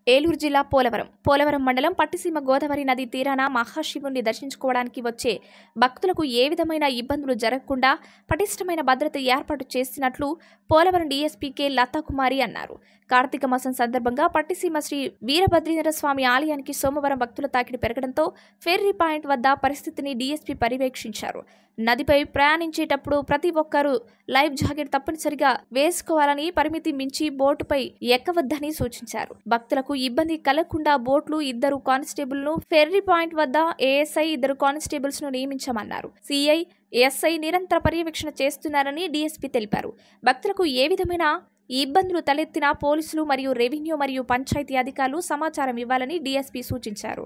ఏలూరు జిల్లా పోలవరం పోలవరం మండలం పట్టిసీమ గోదావరి నది తీరాన మహాశివుణ్ణి దర్శించుకోవడానికి వచ్చే భక్తులకు ఏ విధమైన ఇబ్బందులు జరగకుండా పటిష్టమైన భద్రత ఏర్పాటు చేసినట్లు పోలవరం డీఎస్పీ కె లతాకుమారి అన్నారు కార్తీక మాసం సందర్భంగా పట్టిసీమ శ్రీ వీరభద్రీంద్ర స్వామి ఆలయానికి సోమవారం భక్తుల తాకిడి పెరగడంతో ఫెర్రీ పాయింట్ వద్ద పరిస్థితిని డీఎస్పీ పర్యవేక్షించారు నదిపై ప్రయాణించేటప్పుడు ప్రతి ఒక్కరూ లైఫ్ జాకెట్ తప్పనిసరిగా వేసుకోవాలని పరిమితి మించి బోటుపై ఎక్కవద్దని సూచించారు భక్తులకు ఇబ్బంది కలగకుండా బోట్లు ఇద్దరు కానిస్టేబుల్ ను ఫెర్రీ పాయింట్ వద్ద ఏఎస్ఐ ఇద్దరు కానిస్టేబుల్స్ ను నియమించమన్నారు సిఐ ఎస్ఐ నిరంతర పర్యవేక్షణ చేస్తున్నారని డీఎస్పీ తెలిపారు భక్తులకు ఏ విధమైన ఇబ్బందులు తలెత్తినా పోలీసులు మరియు రెవెన్యూ మరియు పంచాయతీ అధికారులు సమాచారం ఇవ్వాలని డీఎస్పీ సూచించారు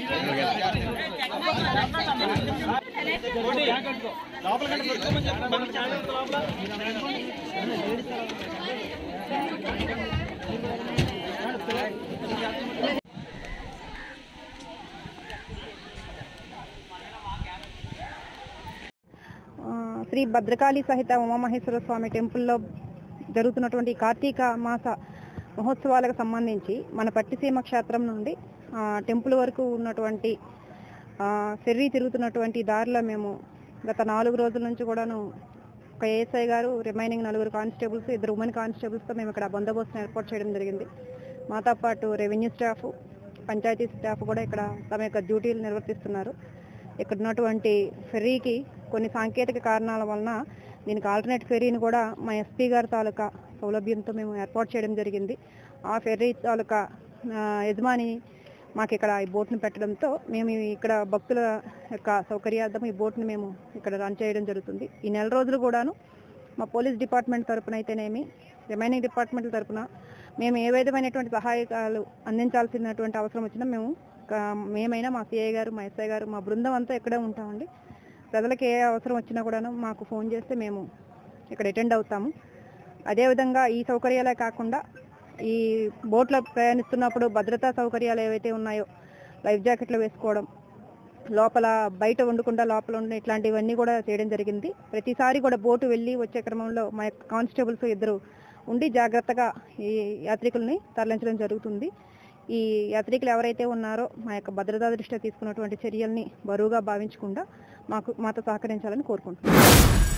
ఆ, శ్రీ భద్రకాళి సహిత ఉమామహేశ్వర స్వామి టెంపుల్లో జరుగుతున్నటువంటి కార్తీక మాస మహోత్సవాలకు సంబంధించి మన పట్టిసీమ క్షేత్రం నుండి ఆ, టెంపుల్ వరకు ఉన్నటువంటి ఆ, ఫెర్రీ తిరుగుతున్నటువంటి దారిలో మేము గత నాలుగు రోజుల నుంచి కూడాను ఒక ఏఎస్ఐ గారు రిమైనింగ్ నలుగురు కానిస్టేబుల్స్ ఇద్దరు ఉమెన్ కానిస్టేబుల్స్తో మేము ఇక్కడ బందోబస్తును ఏర్పాటు చేయడం జరిగింది మాతో పాటు రెవెన్యూ స్టాఫ్ పంచాయతీ స్టాఫ్ కూడా ఇక్కడ తమ యొక్క డ్యూటీలు నిర్వర్తిస్తున్నారు ఇక్కడ ఉన్నటువంటి ఫెర్రీకి కొన్ని సాంకేతిక కారణాల వలన దీనికి ఆల్టర్నేట్ ఫెర్రీని కూడా మా ఎస్పీ గారి తాలూకా సౌలభ్యంతో మేము ఏర్పాటు చేయడం జరిగింది ఆ ఫెర్రీ తాలూకా ఆ, యజమాని మాకు ఇక్కడ ఈ బోట్ని పెట్టడంతో మేము ఈ ఇక్కడ భక్తుల యొక్క సౌకర్యార్థం ఈ బోట్ని మేము ఇక్కడ రన్ చేయడం జరుగుతుంది ఈ నెల రోజులు కూడాను మా పోలీస్ డిపార్ట్మెంట్ తరపున అయితేనేమి రిమైనింగ్ డిపార్ట్మెంట్ తరపున మేము ఏ విధమైనటువంటి సహాయకాలు అందించాల్సినటువంటి అవసరం వచ్చినా మేము క- మేమైనా మా సిఐ గారు మా ఎస్ఐ గారు మా బృందం అంతా ఇక్కడే ఉంటామండి ప్రజలకు ఏ అవసరం వచ్చినా కూడాను మాకు ఫోన్ చేస్తే మేము ఇక్కడ అటెండ్ అవుతాము అదేవిధంగా ఈ సౌకర్యాలే కాకుండా ఈ బోట్లో ప్రయాణిస్తున్నప్పుడు భద్రతా సౌకర్యాలు ఏవైతే ఉన్నాయో లైఫ్ జాకెట్లు వేసుకోవడం లోపల బయట ఉండకుండా లోపల ఉండే ఇట్లాంటివన్నీ కూడా చేయడం జరిగింది ప్రతిసారి కూడా బోటు వెళ్ళి వచ్చే క్రమంలో మా యొక్క కానిస్టేబుల్స్ ఇద్దరు ఉండి జాగ్రత్తగా ఈ యాత్రికుల్ని తరలించడం జరుగుతుంది ఈ యాత్రికులు ఎవరైతే ఉన్నారో మా యొక్క భద్రతా దృష్ట్యా తీసుకున్నటువంటి చర్యల్ని బరువుగా భావించకుండా మాకు మాతో సహకరించాలని కోరుకుంటున్నాను